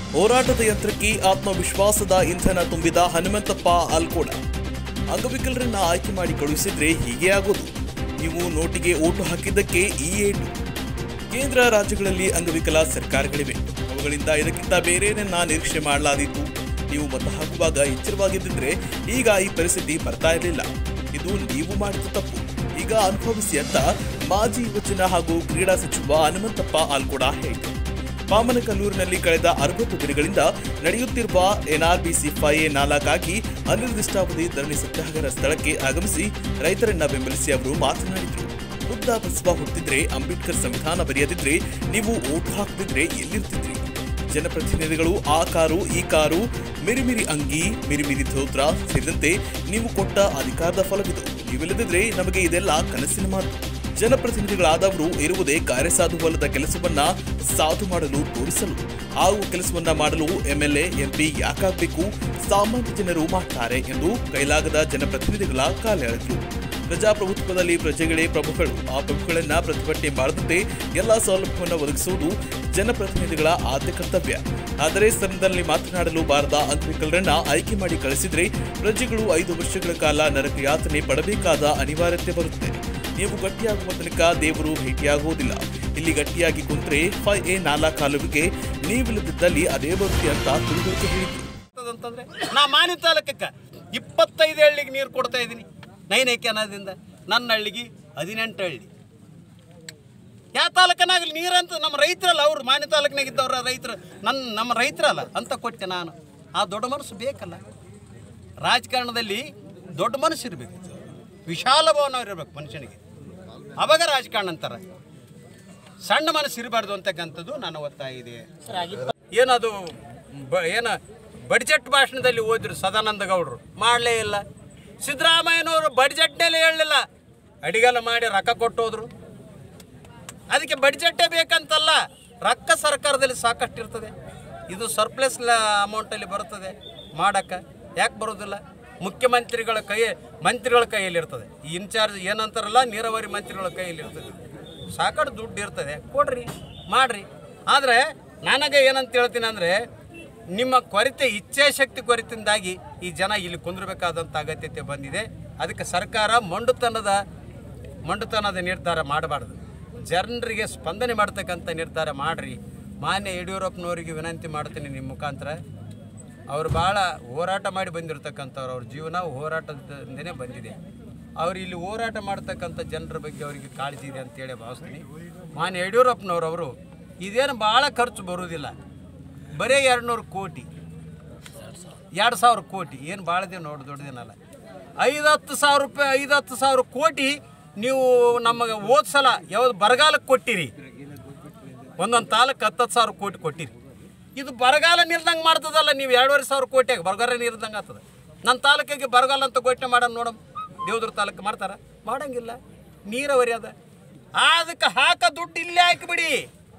ಹೋರಾಟದ ಯಂತ್ರಕ್ಕೆ ಆತ್ಮವಿಶ್ವಾಸದ ಇಂಧನ ತುಂಬಿದ ಹನುಮಂತಪ್ಪ ಅಲ್ಕೋಡ ಅಂಗವಿಕಲರನ್ನ ಆಯ್ಕೆ ಮಾಡಿ ಕಳುಹಿಸಿದ್ರೆ ಹೀಗೆ ಆಗೋದು ನೀವು ನೋಟಿಗೆ ಓಟು ಹಾಕಿದ್ದಕ್ಕೆ ಈ ಏಟು ಕೇಂದ್ರ ರಾಜ್ಯಗಳಲ್ಲಿ ಅಂಗವಿಕಲ ಸರ್ಕಾರಗಳಿವೆ ಅವುಗಳಿಂದ ಇದಕ್ಕಿಂತ ಬೇರೇನನ್ನ ನಿರೀಕ್ಷೆ ಮಾಡಲಾದೀತು ನೀವು ಮತ ಹಾಕುವಾಗ ಎಚ್ಚರವಾಗಿದ್ದಿದ್ರೆ ಈಗ ಈ ಪರಿಸ್ಥಿತಿ ಬರ್ತಾ ಇರಲಿಲ್ಲ ಇದು ನೀವು ಮಾಡಿದ ತಪ್ಪು ಈಗ ಅನುಭವಿಸಿ ಅಂತ ಮಾಜಿ ಯುವಜನ ಹಾಗೂ ಕ್ರೀಡಾ ಸಚಿವ ಹನುಮಂತಪ್ಪ ಆಲ್ಕೋಡ ಹೇಳಿದರು ಪಾಮನಕಲ್ಲೂರಿನಲ್ಲಿ ಕಳೆದ ಅರವತ್ತು ದಿನಗಳಿಂದ ನಡೆಯುತ್ತಿರುವ ಎನ್ಆರ್ಬಿಸಿ ಫೈಎ ನಾಲ್ಕಾಗಿ ಅನಿರ್ದಿಷ್ಟಾವಧಿ ಧರಣಿ ಸತ್ಯಾಗ್ರಹ ಸ್ಥಳಕ್ಕೆ ಆಗಮಿಸಿ ರೈತರನ್ನ ಬೆಂಬಲಿಸಿ ಅವರು ಮಾತನಾಡಿದರು ಬುದ್ಧ ಬಸವ ಹುಟ್ಟಿದ್ರೆ ಅಂಬೇಡ್ಕರ್ ಸಂವಿಧಾನ ಬರೆಯದಿದ್ರೆ ನೀವು ಓಟು ಹಾಕದಿದ್ರೆ ಎಲ್ಲಿರ್ತಿದ್ರಿ ಜನಪ್ರತಿನಿಧಿಗಳು ಆ ಕಾರು ಈ ಕಾರು ಮಿರಿಮಿರಿ ಅಂಗಿ ಮಿರಿಮಿರಿ ಧೋತ್ರ ಸೇರಿದಂತೆ ನೀವು ಕೊಟ್ಟ ಅಧಿಕಾರದ ಫಲವಿದು ನೀವಿಲ್ಲದಿದ್ರೆ ನಮಗೆ ಇದೆಲ್ಲ ಕನಸಿನ ಮಾತು ಜನಪ್ರತಿನಿಧಿಗಳಾದವರು ಇರುವುದೇ ಕಾರ್ಯಸಾಧುವಲ್ಲದ ಕೆಲಸವನ್ನ ಸಾಧು ಮಾಡಲು ತೋರಿಸಲು ಹಾಗೂ ಕೆಲಸವನ್ನ ಮಾಡಲು ಎಂಎಲ್ಎ ಎಂಪಿ ಯಾಕಾಗಬೇಕು ಸಾಮಾನ್ಯ ಜನರು ಮಾಡ್ತಾರೆ ಎಂದು ಕೈಲಾಗದ ಜನಪ್ರತಿನಿಧಿಗಳ ಕಾಲೆಳೆದರು ಪ್ರಜಾಪ್ರಭುತ್ವದಲ್ಲಿ ಪ್ರಜೆಗಳೇ ಪ್ರಭುಗಳು ಆ ಪ್ರಭುಗಳನ್ನ ಪ್ರತಿಭಟನೆ ಮಾಡದಂತೆ ಎಲ್ಲ ಸೌಲಭ್ಯವನ್ನು ಒದಗಿಸುವುದು ಜನಪ್ರತಿನಿಧಿಗಳ ಆದ್ಯ ಕರ್ತವ್ಯ ಆದರೆ ಸದನದಲ್ಲಿ ಮಾತನಾಡಲು ಬಾರದ ಅಂಗವಿಕಲರನ್ನ ಆಯ್ಕೆ ಮಾಡಿ ಕಳಿಸಿದ್ರೆ ಪ್ರಜೆಗಳು ಐದು ವರ್ಷಗಳ ಕಾಲ ನರಕ ಯಾತನೆ ಪಡಬೇಕಾದ ಅನಿವಾರ್ಯತೆ ಬರುತ್ತೆ ನೀವು ಗಟ್ಟಿಯಾಗುವ ತನಕ ದೇವರು ಭೇಟಿಯಾಗುವುದಿಲ್ಲ ಇಲ್ಲಿ ಗಟ್ಟಿಯಾಗಿ ಕುಂತ್ರೆ ಫೈ ಎ ನಾಲಾ ಕಾಲುವಿಗೆ ನೀವಿಲ್ಲದಿದ್ದಲ್ಲಿ ಅದೇ ಬರುತ್ತೆ ಅಂತ ತುಳುಗಳಿಗೆ ಹೇಳಿದ್ರು ಅಂತಂದ್ರೆ ನಾ ಮಾನಿ ತಾಲೂಕಕ್ಕೆ ಇಪ್ಪತ್ತೈದು ಹಳ್ಳಿಗೆ ನೀರು ಕೊಡ್ತಾ ಇದ್ದೀನಿ ನೈನ್ ಏಕೆನದಿಂದ ನನ್ನ ಹಳ್ಳಿಗೆ ಹದಿನೆಂಟು ಹಳ್ಳಿ ಯಾವ ತಾಲೂಕನಾಗಲಿ ನೀರಂತ ನಮ್ಮ ರೈತರಲ್ಲ ಅವ್ರು ಮಾನ್ಯ ತಾಲೂಕಿನಾಗ ಇದ್ದವ್ರ ರೈತರು ನನ್ನ ನಮ್ಮ ರೈತರಲ್ಲ ಅಂತ ಕೊಟ್ಟೆ ನಾನು ಆ ದೊಡ್ಡ ಮನಸ್ಸು ಬೇಕಲ್ಲ ರಾಜಕಾರಣದಲ್ಲಿ ದೊಡ್ಡ ಮನಸ್ಸು ಇರಬೇಕು ವಿಶಾಲ ಭಾವನವ್ರು ಇರಬೇಕು ಮನುಷ್ಯನಿಗೆ ಅವಾಗ ರಾಜಕಾರಣ ಅಂತಾರೆ ಸಣ್ಣ ಮನಸ್ಸು ಇರಬಾರ್ದು ಅಂತಕ್ಕಂಥದ್ದು ನನ್ನ ಒತ್ತಾಯ ಇದೆ ಏನದು ಬ ಏನ ಬಡ್ಜೆಟ್ ಭಾಷಣದಲ್ಲಿ ಓದಿದ್ರು ಸದಾನಂದ ಗೌಡರು ಮಾಡಲೇ ಇಲ್ಲ ಸಿದ್ದರಾಮಯ್ಯನವರು ಬಡ್ಜೆಟ್ನಲ್ಲೇ ಹೇಳಲಿಲ್ಲ ಅಡಿಗೆಲ್ಲ ಮಾಡಿ ರೊಕ್ಕ ಕೊಟ್ಟೋದ್ರು ಅದಕ್ಕೆ ಬಡ್ಜೆಟ್ಟೇ ಬೇಕಂತಲ್ಲ ರೊಕ್ಕ ಸರ್ಕಾರದಲ್ಲಿ ಸಾಕಷ್ಟು ಇರ್ತದೆ ಇದು ಸರ್ಪ್ಲಸ್ ಅಮೌಂಟಲ್ಲಿ ಬರುತ್ತದೆ ಮಾಡಕ್ಕೆ ಯಾಕೆ ಬರೋದಿಲ್ಲ ಮುಖ್ಯಮಂತ್ರಿಗಳ ಕೈ ಮಂತ್ರಿಗಳ ಕೈಯಲ್ಲಿ ಇರ್ತದೆ ಈ ಇನ್ಚಾರ್ಜ್ ಏನಂತಾರಲ್ಲ ನೀರಾವರಿ ಮಂತ್ರಿಗಳ ಕೈಯಲ್ಲಿ ಇರ್ತದೆ ಸಾಕಷ್ಟು ದುಡ್ಡು ಇರ್ತದೆ ಕೊಡ್ರಿ ಮಾಡ್ರಿ ಆದರೆ ನನಗೆ ಏನಂತ ಹೇಳ್ತೀನಿ ಅಂದರೆ ನಿಮ್ಮ ಕೊರತೆ ಇಚ್ಛಾಶಕ್ತಿ ಕೊರತೆಯಿಂದಾಗಿ ಈ ಜನ ಇಲ್ಲಿ ಕುಂದಿರಬೇಕಾದಂಥ ಅಗತ್ಯತೆ ಬಂದಿದೆ ಅದಕ್ಕೆ ಸರ್ಕಾರ ಮೊಂಡುತನದ ಮೊಂಡುತನದ ನಿರ್ಧಾರ ಮಾಡಬಾರ್ದು ಜನರಿಗೆ ಸ್ಪಂದನೆ ಮಾಡ್ತಕ್ಕಂಥ ನಿರ್ಧಾರ ಮಾಡಿರಿ ಮಾನ್ಯ ಯಡಿಯೂರಪ್ಪನವರಿಗೆ ವಿನಂತಿ ಮಾಡ್ತೀನಿ ನಿಮ್ಮ ಮುಖಾಂತರ ಅವರು ಭಾಳ ಹೋರಾಟ ಮಾಡಿ ಬಂದಿರತಕ್ಕಂಥವ್ರು ಅವ್ರ ಜೀವನ ಹೋರಾಟದಿಂದನೇ ಬಂದಿದೆ ಅವ್ರು ಇಲ್ಲಿ ಹೋರಾಟ ಮಾಡ್ತಕ್ಕಂಥ ಜನರ ಬಗ್ಗೆ ಅವರಿಗೆ ಕಾಳಜಿ ಇದೆ ಅಂತೇಳಿ ಭಾವಿಸ್ತೀನಿ ಮಾನ್ಯ ಯಡಿಯೂರಪ್ಪನವ್ರು ಅವರು ಇದೇನು ಭಾಳ ಖರ್ಚು ಬರುವುದಿಲ್ಲ ಬರೀ ಎರಡು ನೂರು ಕೋಟಿ ಎರಡು ಸಾವಿರ ಕೋಟಿ ಏನು ಭಾಳದೇ ನೋಡಿ ದೊಡ್ಡದೇನಲ್ಲ ಐದು ಹತ್ತು ಸಾವಿರ ರೂಪಾಯಿ ಐದು ಹತ್ತು ಸಾವಿರ ಕೋಟಿ ನೀವು ನಮಗೆ ಹೋದ ಸಲ ಯಾವ್ದು ಬರಗಾಲಕ್ಕೆ ಕೊಟ್ಟಿರಿ ಒಂದೊಂದು ತಾಲೂಕು ಹತ್ತತ್ತು ಸಾವಿರ ಕೋಟಿ ಕೊಟ್ಟಿರಿ ಇದು ಬರಗಾಲ ನಿಲ್ದಂಗೆ ಮಾಡ್ತದಲ್ಲ ನೀವು ಎರಡೂವರೆ ಸಾವಿರ ಕೋಟಿಯಾಗ ಬರಗಾಲ ನೀರ್ದಂಗೆ ಆಗ್ತದೆ ನನ್ನ ತಾಲೂಕಿಗೆ ಬರಗಾಲ ಅಂತ ಘೋಷಣೆ ಮಾಡೋಣ ನೋಡಮ್ ದೇವದ್ರ ತಾಲೂಕು ಮಾಡ್ತಾರ ಮಾಡಂಗಿಲ್ಲ ನೀರಾವರಿ ಅದ ಅದಕ್ಕೆ ಹಾಕ ದುಡ್ಡು ಇಲ್ಲೇ ಹಾಕಿಬಿಡಿ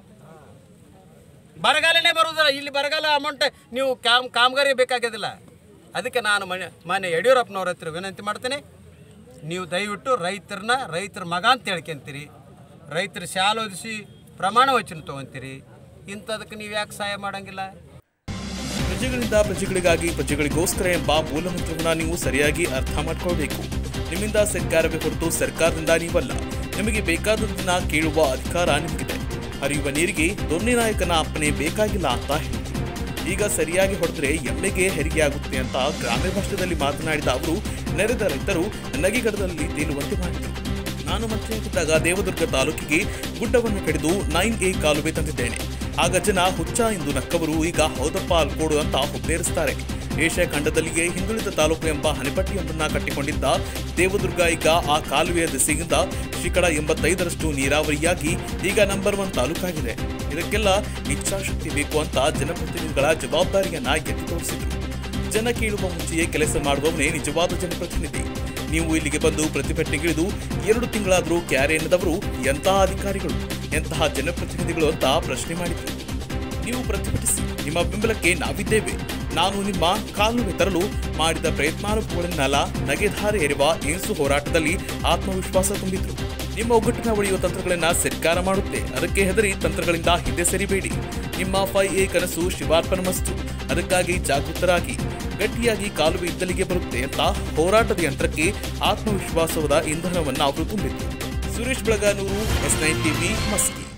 ಬರಗಾಲನೇ ಬರೋದಿಲ್ಲ ಇಲ್ಲಿ ಬರಗಾಲ ಅಮೌಂಟ್ ನೀವು ಕಾಮ್ ಕಾಮಗಾರಿ ಬೇಕಾಗೋದಿಲ್ಲ ಅದಕ್ಕೆ ನಾನು ಮನೆ ಮಾನ್ಯ ಯಡಿಯೂರಪ್ಪನವ್ರ ಹತ್ರ ವಿನಂತಿ ಮಾಡ್ತೇನೆ ನೀವು ದಯವಿಟ್ಟು ರೈತರನ್ನ ರೈತರ ಮಗ ಅಂತ ಹೇಳ್ಕೊಂತೀರಿ ರೈತರ ಶಾಲೆ ಓದಿಸಿ ಪ್ರಮಾಣ ವಚನ ತೊಗೊಂತೀರಿ ಇಂಥದಕ್ಕೆ ನೀವು ಯಾಕೆ ಸಹಾಯ ಮಾಡಂಗಿಲ್ಲ ಪ್ರಜೆಗಳಿಂದ ಪ್ರಜೆಗಳಿಗಾಗಿ ಪ್ರಜೆಗಳಿಗೋಸ್ಕರ ಎಂಬ ಮೂಲಮಂತ್ರವನ್ನ ನೀವು ಸರಿಯಾಗಿ ಅರ್ಥ ಮಾಡ್ಕೊಳ್ಬೇಕು ನಿಮ್ಮಿಂದ ಸರ್ಕಾರವೇ ಹೊರತು ಸರ್ಕಾರದಿಂದ ನೀವಲ್ಲ ನಿಮಗೆ ಬೇಕಾದದನ್ನ ಕೇಳುವ ಅಧಿಕಾರ ನಿಮಗಿದೆ ಹರಿಯುವ ನೀರಿಗೆ ದೊಣ್ಣೆ ನಾಯಕನ ಅಪ್ಪನೆ ಬೇಕಾಗಿಲ್ಲ ಅಂತ ಹೇಳಿದ್ರು ಈಗ ಸರಿಯಾಗಿ ಹೊಡೆದ್ರೆ ಎಮ್ಮೆಗೆ ಹೆರಿಗೆ ಆಗುತ್ತೆ ಅಂತ ಗ್ರಾಮ್ಯ ಭಾಷೆಯಲ್ಲಿ ಮಾತನಾಡಿದ ಅವರು ನೆರೆದ ರೈತರು ನಗೆಗಡದಲ್ಲಿ ತೇಲುವಂತೆ ಮಾಡಿದರು ನಾನು ಮಂತ್ರಿಯಾಗಿದ್ದಾಗ ದೇವದುರ್ಗ ತಾಲೂಕಿಗೆ ಗುಡ್ಡವನ್ನು ಕಡಿದು ನೈನ್ ಎ ಕಾಲುವೆ ತಂದಿದ್ದೇನೆ ಆಗ ಜನ ಹುಚ್ಚ ಎಂದು ನಕ್ಕವರು ಈಗ ಹೌದಪ್ಪ ಅಲ್ಕೋಡು ಅಂತ ಹುಬ್ಬೇರಿಸ್ತಾರೆ ಏಷ್ಯಾ ಖಂಡದಲ್ಲಿಯೇ ಹಿಂದುಳಿದ ತಾಲೂಕು ಎಂಬ ಹಣೆಪಟ್ಟಿಯೊಂದನ್ನ ಕಟ್ಟಿಕೊಂಡಿದ್ದ ದೇವದುರ್ಗ ಈಗ ಆ ಕಾಲುವೆಯ ದಿಸೆಯಿಂದ ಶೇಕಡ ಎಂಬತ್ತೈದರಷ್ಟು ನೀರಾವರಿಯಾಗಿ ಈಗ ನಂಬರ್ ಒನ್ ತಾಲೂಕಾಗಿದೆ ಇದಕ್ಕೆಲ್ಲ ಇಚ್ಛಾಶಕ್ತಿ ಬೇಕು ಅಂತ ಜನಪ್ರತಿನಿಧಿಗಳ ಜವಾಬ್ದಾರಿಯನ್ನ ಎತ್ತಿ ತೋರಿಸಿದ್ರು ಜನ ಕೇಳುವ ಮುಂಚೆಯೇ ಕೆಲಸ ಮಾಡುವವನೇ ನಿಜವಾದ ಜನಪ್ರತಿನಿಧಿ ನೀವು ಇಲ್ಲಿಗೆ ಬಂದು ಪ್ರತಿಭಟನೆಗಿಳಿದು ಎರಡು ತಿಂಗಳಾದರೂ ಕ್ಯಾರೆ ಎನ್ನದವರು ಎಂತಹ ಅಧಿಕಾರಿಗಳು ಎಂತಹ ಜನಪ್ರತಿನಿಧಿಗಳು ಅಂತ ಪ್ರಶ್ನೆ ಮಾಡಿದ್ರು ನೀವು ಪ್ರತಿಭಟಿಸಿ ನಿಮ್ಮ ಬೆಂಬಲಕ್ಕೆ ನಾವಿದ್ದೇವೆ ನಾನು ನಿಮ್ಮ ಕಾಲುವೆ ತರಲು ಮಾಡಿದ ಪ್ರಯತ್ನಾನುಭವಗಳನ್ನೆಲ್ಲ ನಗೆಧಾರೆ ಎರೆವ ಏನ್ಸು ಹೋರಾಟದಲ್ಲಿ ಆತ್ಮವಿಶ್ವಾಸ ತುಂಬಿದ್ರು ನಿಮ್ಮ ಒಗ್ಗಟ್ಟಿನ ಒಡೆಯುವ ತಂತ್ರಗಳನ್ನ ಸರ್ಕಾರ ಮಾಡುತ್ತೆ ಅದಕ್ಕೆ ಹೆದರಿ ತಂತ್ರಗಳಿಂದ ಹಿಂದೆ ಸರಿಬೇಡಿ ನಿಮ್ಮ ಫೈವ್ ಎ ಕನಸು ಶಿವಾರ್ಪಣಮಸ್ತು ಅದಕ್ಕಾಗಿ ಜಾಗೃತರಾಗಿ ಗಟ್ಟಿಯಾಗಿ ಕಾಲುವೆ ಇದ್ದಲಿಗೆ ಬರುತ್ತೆ ಅಂತ ಹೋರಾಟದ ಯಂತ್ರಕ್ಕೆ ಆತ್ಮವಿಶ್ವಾಸದ ಇಂಧನವನ್ನು ಅವರು ತುಂಬಿತ್ತು Suresh Belaganur S nine TV Maski